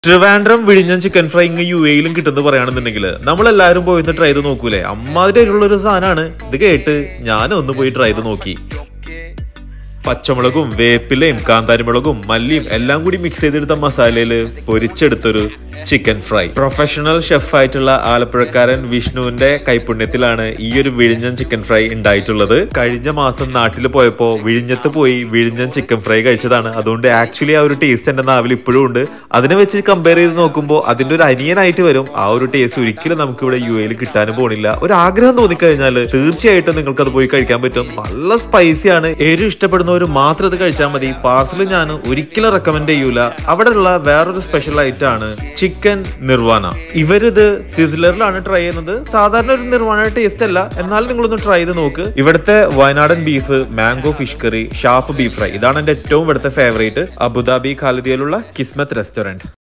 ട്രിവാൻഡ്രം വിഴിഞ്ഞം chicken fry ഇങ്ങ് യു എയിലും കിട്ടുമെന്ന് പറയുകയാണെന്നുണ്ടെങ്കിൽ നമ്മളെല്ലാവരും പോയി ഒന്ന് ട്രൈ ചെയ്ത് നോക്കൂലേ അമ്മാതിരി ആയിട്ടുള്ള ഒരു സാധനമാണ് ഇത് കേട്ട് ഞാനും ഒന്ന് പോയി ട്രൈ ചെയ്ത് നോക്കി പച്ചമുളകും വേപ്പിലയും കാന്താരിമുളകും മല്ലിയും എല്ലാം കൂടി മിക്സ് ചെയ്തെടുത്ത മസാലയിൽ പൊരിച്ചെടുത്തൊരു ചിക്കൻ ഫ്രൈ പ്രൊഫഷണൽ ഷെഫ് ആയിട്ടുള്ള ആലപ്പുഴക്കാരൻ വിഷ്ണുവിന്റെ കൈപുണ്യത്തിലാണ് ഈ ഒരു വിഴിഞ്ഞൻ ചിക്കൻ ഫ്രൈ ഉണ്ടായിട്ടുള്ളത് കഴിഞ്ഞ മാസം നാട്ടിൽ പോയപ്പോ വിഴിഞ്ഞത്ത് പോയി വിഴിഞ്ഞൻ ചിക്കൻ ഫ്രൈ കഴിച്ചതാണ് അതുകൊണ്ട് ആക്ച്വലി ആ ഒരു ടേസ്റ്റ് എന്റെ നാവിൽ ഇപ്പോഴും ഉണ്ട് അതിനെ വെച്ച് കമ്പയർ ചെയ്ത് നോക്കുമ്പോൾ അതിന്റെ ഒരു അനിയനായിട്ട് വരും ആ ഒരു ടേസ്റ്റ് ഒരിക്കലും നമുക്ക് ഇവിടെ യു എയിൽ കിട്ടാനും പോണില്ല ഒരു ആഗ്രഹം തോന്നിക്കഴിഞ്ഞാൽ തീർച്ചയായിട്ടും നിങ്ങൾക്ക് അത് പോയി കഴിക്കാൻ പറ്റും നല്ല സ്പൈസിയാണ് എരിവ് ഇഷ്ടപ്പെടുന്നവർ മാത്രം ഇത് കഴിച്ചാൽ മതി പാർസൽ ഞാൻ ഒരിക്കലും റെക്കമെൻഡ് ചെയ്യൂല അവിടെയുള്ള വേറൊരു സ്പെഷ്യൽ ഐറ്റം ആണ് ചിക്കൻ നിർവാണ ഇവരിത് സിസിലറിലാണ് ട്രൈ ചെയ്യുന്നത് സാധാരണ ഒരു നിർവാണ ടേസ്റ്റ് അല്ല എന്നാലും നിങ്ങളൊന്ന് ട്രൈ ചെയ്ത് നോക്ക് ഇവിടുത്തെ വയനാടൻ ബീഫ് മാംഗോ ഫിഷ് കറി ഷാപ്പ് ബീഫ് ഫ്രൈ ഇതാണ് എന്റെ ഏറ്റവും ഇവിടുത്തെ ഫേവറേറ്റ് അബുദാബി ഖാലിദിയിലുള്ള കിസ്മത്ത് റെസ്റ്റോറന്റ്